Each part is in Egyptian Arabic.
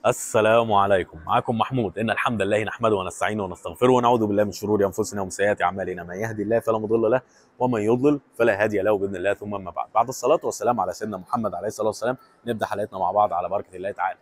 السلام عليكم معكم محمود ان الحمد لله نحمده ونستعينه ونستغفره ونعوذ بالله من شرور انفسنا ومن سيئات اعمالنا من يهدي الله فلا مضل له ومن يضلل فلا هادي له باذن الله ثم اما بعد بعد الصلاه والسلام على سيدنا محمد عليه الصلاه والسلام نبدا حلقتنا مع بعض على بركه الله تعالى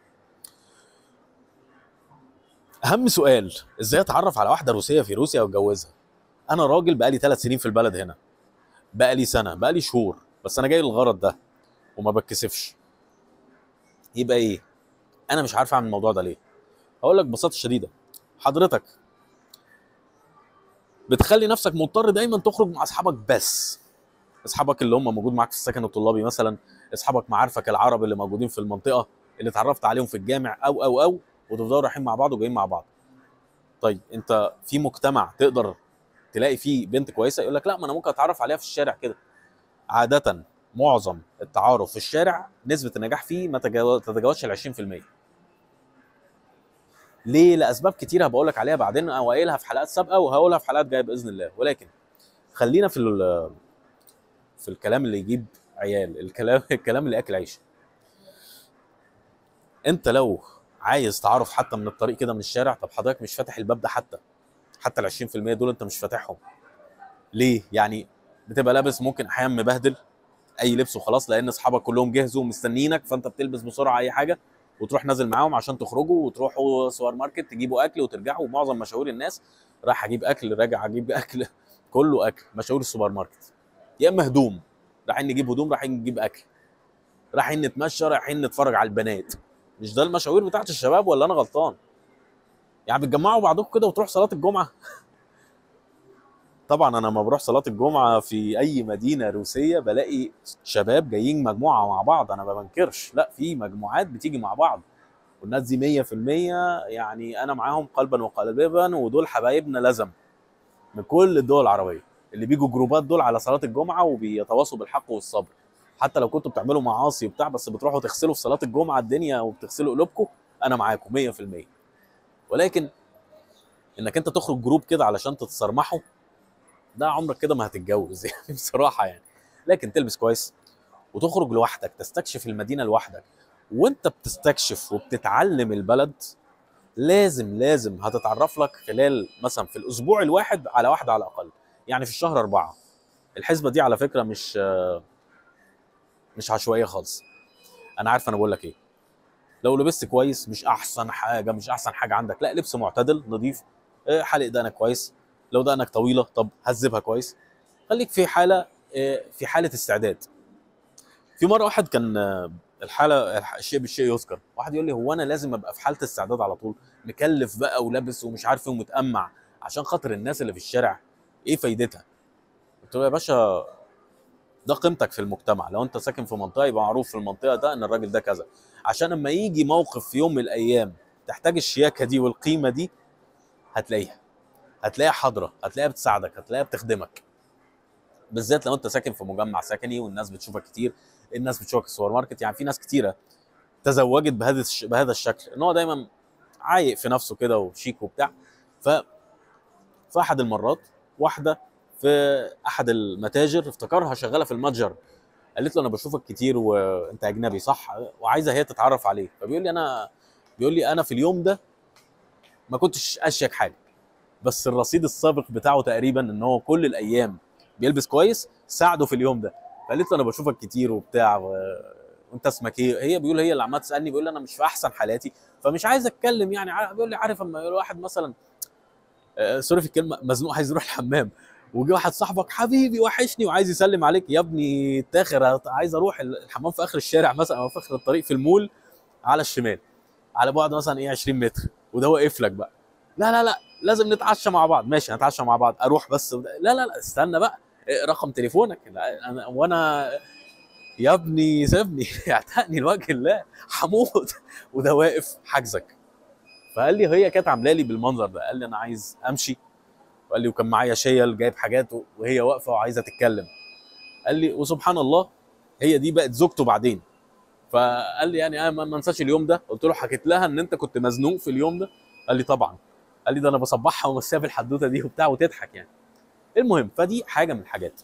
اهم سؤال ازاي اتعرف على واحده روسيه في روسيا واتجوزها انا راجل بقالي ثلاث سنين في البلد هنا بقالي سنه بقالي شهور بس انا جاي للغرض ده وما بتكسفش يبقى ايه انا مش عارف اعمل الموضوع ده ليه هقول لك ببساطه شديده حضرتك بتخلي نفسك مضطر دايما تخرج مع اصحابك بس اصحابك اللي هم موجود معاك في السكن الطلابي مثلا اصحابك معارفك العرب اللي موجودين في المنطقه اللي اتعرفت عليهم في الجامع او او او وتفضلوا رايحين مع بعض وجايين مع بعض طيب انت في مجتمع تقدر تلاقي فيه بنت كويسه يقول لك لا ما انا ممكن اتعرف عليها في الشارع كده عاده معظم التعارف في الشارع نسبه النجاح فيه ما تجاو- تتجاوزش ال 20% ليه لاسباب كتير هبقول لك عليها بعدين او قايلها في حلقات سابقه وهقولها في حلقات جايه باذن الله ولكن خلينا في ال- في الكلام اللي يجيب عيال الكلام الكلام اللي اكل عيش انت لو عايز تعرف حتى من الطريق كده من الشارع طب حضرتك مش فاتح الباب ده حتى حتى ال 20% دول انت مش فاتحهم ليه يعني بتبقى لابس ممكن احيانا مبهدل اي لبس وخلاص لان اصحابك كلهم جهزوا ومستنيينك فانت بتلبس بسرعه اي حاجه وتروح نازل معاهم عشان تخرجوا وتروحوا سوبر ماركت تجيبوا اكل وترجعوا ومعظم مشاوير الناس رايح اجيب اكل راجع اجيب اكل كله اكل مشاوير السوبر ماركت يا اما هدوم رايحين نجيب هدوم رايحين نجيب اكل رايحين نتمشى رايحين نتفرج على البنات مش ده المشاوير بتاعت الشباب ولا انا غلطان يعني بتجمعوا بعضكم كده وتروح صلاه الجمعه طبعا انا لما بروح صلاه الجمعه في اي مدينه روسيه بلاقي شباب جايين مجموعه مع بعض انا ما بنكرش لا في مجموعات بتيجي مع بعض والناس دي 100% يعني انا معاهم قلبا وقالبا ودول حبايبنا لزم من كل الدول العربيه اللي بيجوا جروبات دول على صلاه الجمعه وبيتواصوا بالحق والصبر حتى لو كنتوا بتعملوا معاصي وبتاع بس بتروحوا تغسلوا في صلاه الجمعه الدنيا وبتغسلوا قلوبكم انا معاكم 100% ولكن انك انت تخرج جروب كده علشان تتصرمحوا ده عمرك كده ما هتتجوز يعني بصراحه يعني لكن تلبس كويس وتخرج لوحدك تستكشف المدينه لوحدك وانت بتستكشف وبتتعلم البلد لازم لازم هتتعرف لك خلال مثلا في الاسبوع الواحد على واحده على الاقل يعني في الشهر اربعه الحسبه دي على فكره مش مش عشوائيه خالص انا عارف انا بقول لك ايه لو لبست كويس مش احسن حاجه مش احسن حاجه عندك لا لبس معتدل نظيف آه، حلق دقنك كويس لو دقنك طويله طب هذبها كويس خليك في حاله آه، في حاله استعداد في مره واحد كان آه، الحاله الح- الشيء بالشيء يذكر واحد يقول لي هو انا لازم ابقى في حاله استعداد على طول مكلف بقى ولابس ومش عارف ايه ومتأمع عشان خاطر الناس اللي في الشارع ايه فايدتها قلت له يا باشا ده قيمتك في المجتمع لو انت ساكن في منطقه يبقى معروف في المنطقه ده ان الراجل ده كذا عشان لما يجي موقف في يوم من الايام تحتاج الشياكه دي والقيمه دي هتلاقيها هتلاقيها حاضره هتلاقيها بتساعدك هتلاقيها بتخدمك بالذات لو انت ساكن في مجمع سكني والناس بتشوفك كتير الناس بتشوفك في السوبر ماركت يعني في ناس كتيره تزوجت بهذا الش- بهذا الشكل ان هو دايما عايق في نفسه كده وشيك وبتاع ف في احد المرات واحده في احد المتاجر افتكرها شغاله في المتجر قالت له انا بشوفك كتير وانت اجنبي صح وعايزه هي تتعرف عليه فبيقول لي انا بيقول لي انا في اليوم ده ما كنتش اشيك حاجه بس الرصيد السابق بتاعه تقريبا ان هو كل الايام بيلبس كويس ساعده في اليوم ده فقالت له انا بشوفك كتير وبتاع و... وانت اسمك ايه هي بيقول هي اللي عماله تسالني بيقول لي انا مش في احسن حالاتي فمش عايز اتكلم يعني ع- بيقول لي عارف اما يقول واحد مثلا آه، سوري في الكلمه مزنوق عايز يروح الحمام وجي واحد صاحبك حبيبي وحشني وعايز يسلم عليك يا ابني تاخر عايز اروح الحمام في اخر الشارع مثلا او في اخر الطريق في المول على الشمال على بعد مثلا ايه 20 متر وده واقف لك بقى لا لا لا لازم نتعشى مع بعض ماشي نتعشى مع بعض اروح بس لا لا لا استنى بقى إيه رقم تليفونك لا انا وانا يا ابني سيبني اعتقني لوجه الله هموت وده واقف حاجزك فقال لي هي كانت عامله لي بالمنظر ده قال لي انا عايز امشي وقال لي وكان معايا شيل جايب حاجات وهي واقفه وعايزه تتكلم قال لي وسبحان الله هي دي بقت زوجته بعدين فقال لي يعني انا ما ما انساش اليوم ده قلت له حكيت لها ان انت كنت مزنوق في اليوم ده قال لي طبعا قال لي ده انا بصبحها ومسيها بالحدوته دي وبتاع وتضحك يعني المهم فدي حاجه من الحاجات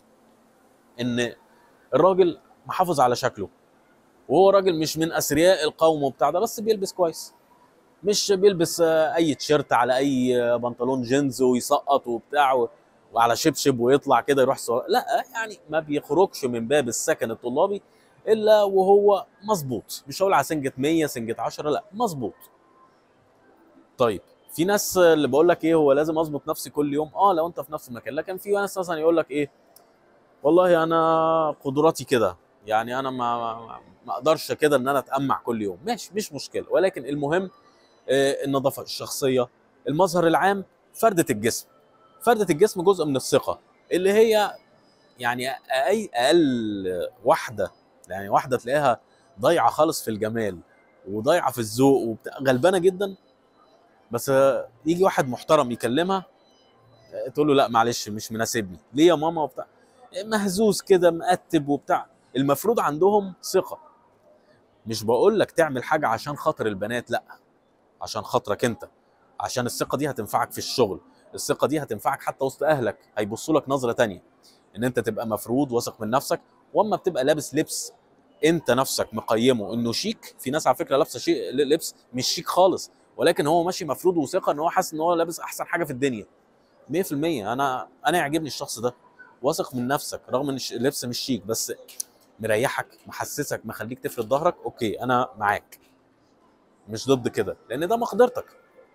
ان الراجل محافظ على شكله وهو راجل مش من اثرياء القوم وبتاع ده بس بيلبس كويس مش بيلبس آه، اي تيشيرت على اي آه، بنطلون جينز ويسقط وبتاع و- وعلى شبشب ويطلع كده يروح سو... لا يعني ما بيخرجش من باب السكن الطلابي الا وهو مظبوط مش هقول على سنجة 100 سنجة 10 لا مظبوط طيب في ناس اللي بقول لك ايه هو لازم اظبط نفسي كل يوم اه لو انت في نفس المكان لكن في ناس مثلا يقول لك ايه والله انا قدراتي كده يعني انا ما ما- ما اقدرش كده ان انا اتأمع كل يوم ماشي مش مشكله ولكن المهم آه، النظافه الشخصيه المظهر العام فردة الجسم فردة الجسم جزء من الثقة اللي هي يعني أي أقل واحدة يعني واحدة تلاقيها ضايعة خالص في الجمال وضايعة في الذوق وبتاع غلبانة جدا بس آه، يجي واحد محترم يكلمها آه، تقول له لا معلش مش مناسبني ليه يا ماما وبتاع مهزوز كده مقتب وبتاع المفروض عندهم ثقة مش بقول لك تعمل حاجة عشان خاطر البنات لا عشان خاطرك انت عشان الثقة دي هتنفعك في الشغل الثقة دي هتنفعك حتى وسط اهلك هيبصوا لك نظرة تانية ان انت تبقى مفروض واثق من نفسك واما بتبقى لابس لبس انت نفسك مقيمه انه شيك في ناس على فكره لابسه شيء لبس مش شيك خالص ولكن هو ماشي مفروض وثقه ان هو حاسس ان هو لابس احسن حاجه في الدنيا 100% انا انا يعجبني الشخص ده واثق من نفسك رغم ان الش- اللبس مش شيك بس مريحك محسسك مخليك تفرد ظهرك اوكي انا معاك مش ضد كده لان ده مقدرتك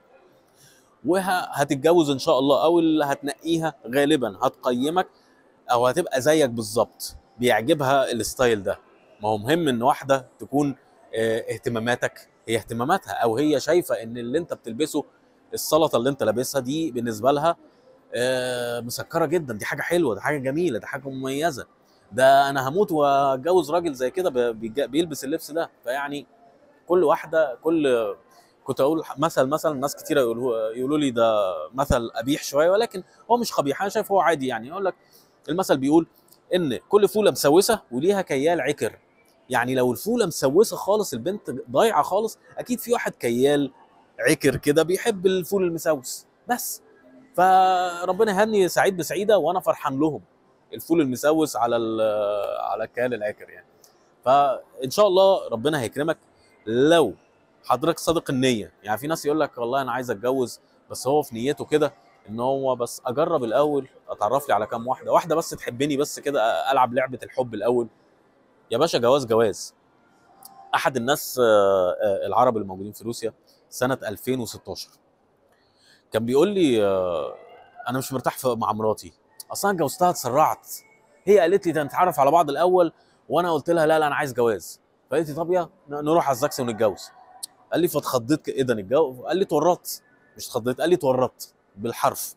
وهتتجوز ان شاء الله او اللي هتنقيها غالبا هتقيمك او هتبقى زيك بالظبط بيعجبها الستايل ده ما هو مهم ان واحده تكون آه، اهتماماتك هي اهتماماتها او هي شايفه ان اللي انت بتلبسه السلطه اللي انت لابسها دي بالنسبه لها آه، مسكره جدا دي حاجه حلوه دي حاجه جميله دي حاجه مميزه ده انا هموت واتجوز راجل زي كده ب- بيج- بيلبس اللبس ده فيعني كل واحده كل كنت اقول مثل مثلا ناس كتيره يقولوا يقولوا لي ده مثل قبيح شويه ولكن هو مش قبيح انا شايف هو عادي يعني يقول لك المثل بيقول ان كل فوله مسوسه وليها كيال عكر يعني لو الفوله مسوسه خالص البنت ضايعه خالص اكيد في واحد كيال عكر كده بيحب الفول المسوس بس فربنا يهني سعيد بسعيده وانا فرحان لهم الفول المسوس على ال- على الكيال العكر يعني فان شاء الله ربنا هيكرمك لو حضرتك صادق النيه يعني في ناس يقول لك والله انا عايز اتجوز بس هو في نيته كده ان هو بس اجرب الاول اتعرف لي على كام واحده واحده بس تحبني بس كده العب لعبه الحب الاول يا باشا جواز جواز احد الناس آه، آه، العرب الموجودين في روسيا سنه 2016 كان بيقول لي آه، انا مش مرتاح في- مع مراتي اصلا اتجوزتها اتسرعت هي قالت لي ده نتعرف على بعض الاول وانا قلت لها لا لا انا عايز جواز فقالت لي طب يا ن- نروح على الزاكس ونتجوز قال لي فاتخضيت ك- ايه ده نتجوز قال لي اتورطت مش اتخضيت قال لي اتورطت بالحرف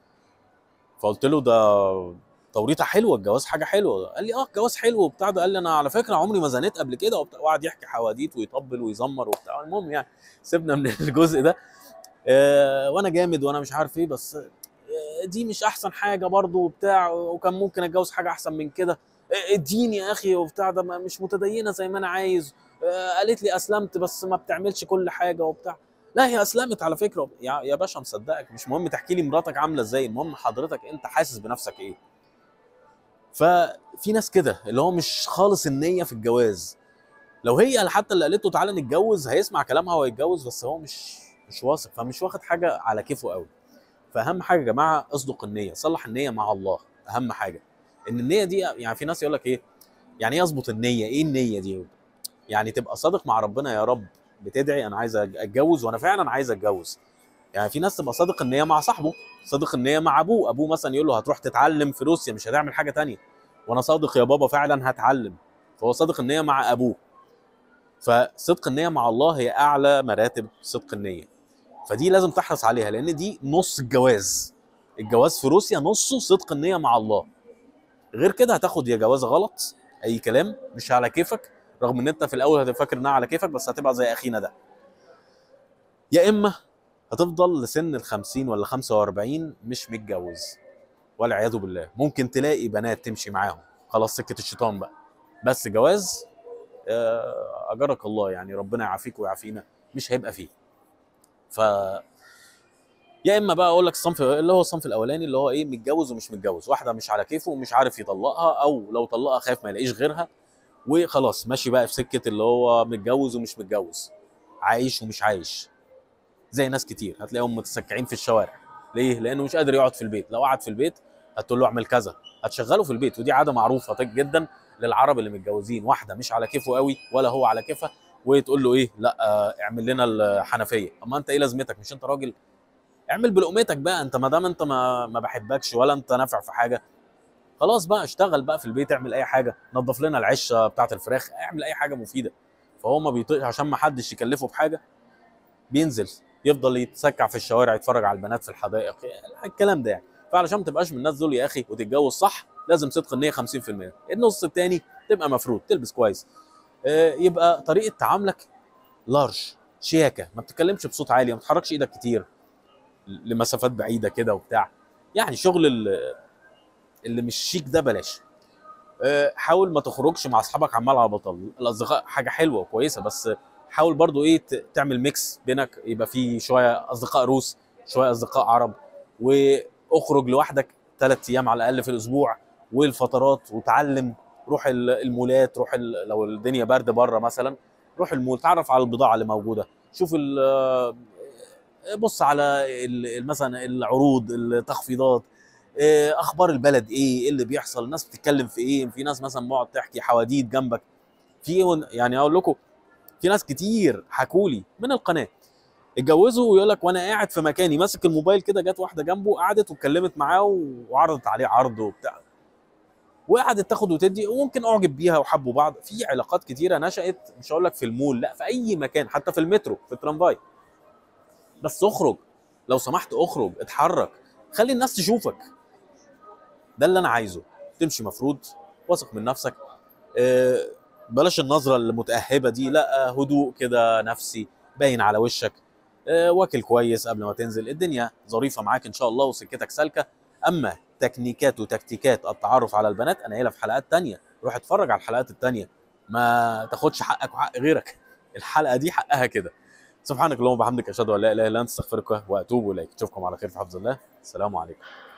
فقلت له ده توريطه حلوه الجواز حاجه حلوه قال لي اه الجواز حلو وبتاع ده قال لي انا على فكره عمري ما زنيت قبل كده وبتاع وقعد يحكي حواديت ويطبل ويزمر وبتاع المهم يعني سيبنا من الجزء ده آه وانا جامد وانا مش عارف ايه بس آه دي مش احسن حاجه برضو وبتاع وكان ممكن اتجوز حاجه احسن من كده آه، اديني يا اخي وبتاع ده ما- مش متدينه زي ما انا عايز آه، قالت لي اسلمت بس ما بتعملش كل حاجه وبتاع لا هي اسلمت على فكره يا يا باشا مصدقك مش مهم تحكي لي مراتك عامله ازاي المهم حضرتك انت حاسس بنفسك ايه ففي ناس كده اللي هو مش خالص النيه في الجواز لو هي حتى اللي قالت له تعالى نتجوز هيسمع كلامها ويتجوز بس هو مش مش واثق فمش واخد حاجه على كيفه قوي فاهم حاجه يا جماعه اصدق النيه صلح النيه مع الله اهم حاجه ان النيه دي يعني في ناس يقول لك ايه يعني ايه اظبط النيه ايه النيه دي يعني تبقى صادق مع ربنا يا رب بتدعي انا عايز اتجوز وانا فعلا عايز اتجوز يعني في ناس تبقى صادق النيه مع صاحبه صادق النيه مع ابوه ابوه مثلا يقول له هتروح تتعلم في روسيا مش هتعمل حاجه تانية وانا صادق يا بابا فعلا هتعلم فهو صادق النيه مع ابوه فصدق النيه مع الله هي اعلى مراتب صدق النيه فدي لازم تحرص عليها لان دي نص الجواز الجواز في روسيا نصه صدق النيه مع الله غير كده هتاخد يا جواز غلط اي كلام مش على كيفك رغم ان انت في الاول هتبقى فاكر انها على كيفك بس هتبقى زي اخينا ده يا اما هتفضل لسن ال 50 ولا 45 مش متجوز والعياذ بالله ممكن تلاقي بنات تمشي معاهم خلاص سكه الشيطان بقى بس جواز آه، اجرك الله يعني ربنا يعافيك ويعافينا مش هيبقى فيه ف يا اما بقى اقول لك الصنف اللي هو الصنف الاولاني اللي هو ايه متجوز ومش متجوز واحده مش على كيفه ومش عارف يطلقها او لو طلقها خايف ما يلاقيش غيرها وخلاص ماشي بقى في سكه اللي هو متجوز ومش متجوز عايش ومش عايش زي ناس كتير هتلاقيهم متسكعين في الشوارع ليه لانه مش قادر يقعد في البيت لو قعد في البيت هتقول له اعمل كذا هتشغله في البيت ودي عاده معروفه جدا للعرب اللي متجوزين واحده مش على كيفه قوي ولا هو على كيفها وتقول له ايه لا آه، اعمل لنا الحنفيه اما انت ايه لازمتك مش انت راجل اعمل بلقمتك بقى انت ما دام انت ما ما بحبكش ولا انت نافع في حاجه خلاص بقى اشتغل بقى في البيت اعمل اي حاجه نظف لنا العشه بتاعه الفراخ اعمل اي حاجه مفيده فهو ما بيطيقش عشان ما حدش يكلفه بحاجه بينزل يفضل يتسكع في الشوارع يتفرج على البنات في الحدائق الكلام ده يعني فعلشان ما تبقاش من الناس دول يا اخي وتتجوز صح لازم صدق النيه 50% النص التاني تبقى مفروض تلبس كويس آه، يبقى طريقه تعاملك لارج شياكه ما بتتكلمش بصوت عالي ما بتحركش ايدك كتير لمسافات بعيده كده وبتاع يعني شغل ال- اللي مش شيك ده بلاش آه، حاول ما تخرجش مع اصحابك عمال على بطل الاصدقاء حاجه حلوه وكويسه بس حاول برضو ايه ت- تعمل ميكس بينك يبقى في شويه اصدقاء روس شويه اصدقاء عرب واخرج لوحدك ثلاث ايام على الاقل في الاسبوع والفترات وتعلم روح ال- المولات روح ال- لو الدنيا برد بره مثلا روح المول تعرف على البضاعه اللي موجوده شوف ال- بص على ال- مثلا العروض التخفيضات إيه، اخبار البلد ايه ايه اللي بيحصل الناس بتتكلم في ايه في ناس مثلا بقعد تحكي حواديت جنبك في ون- يعني اقول لكم في ناس كتير حكوا لي من القناه اتجوزوا ويقول لك وانا قاعد في مكاني ماسك الموبايل كده جت واحده جنبه قعدت واتكلمت معاه وعرضت عليه عرض وبتاع وقعدت تاخد وتدي وممكن اعجب بيها وحبوا بعض في علاقات كتيره نشات مش هقول لك في المول لا في اي مكان حتى في المترو في الترامفاي بس اخرج لو سمحت اخرج اتحرك خلي الناس تشوفك ده اللي انا عايزه تمشي مفروض واثق من نفسك آه، بلاش النظره المتاهبه دي لا هدوء كده نفسي باين على وشك آه، واكل كويس قبل ما تنزل الدنيا ظريفه معاك ان شاء الله وسكتك سالكه اما تكنيكات وتكتيكات التعرف على البنات انا قايلها في حلقات تانية روح اتفرج على الحلقات التانية ما تاخدش حقك وحق غيرك الحلقه دي حقها كده سبحانك اللهم وبحمدك اشهد ان لا اله الا انت استغفرك واتوب اليك اشوفكم على خير في حفظ الله السلام عليكم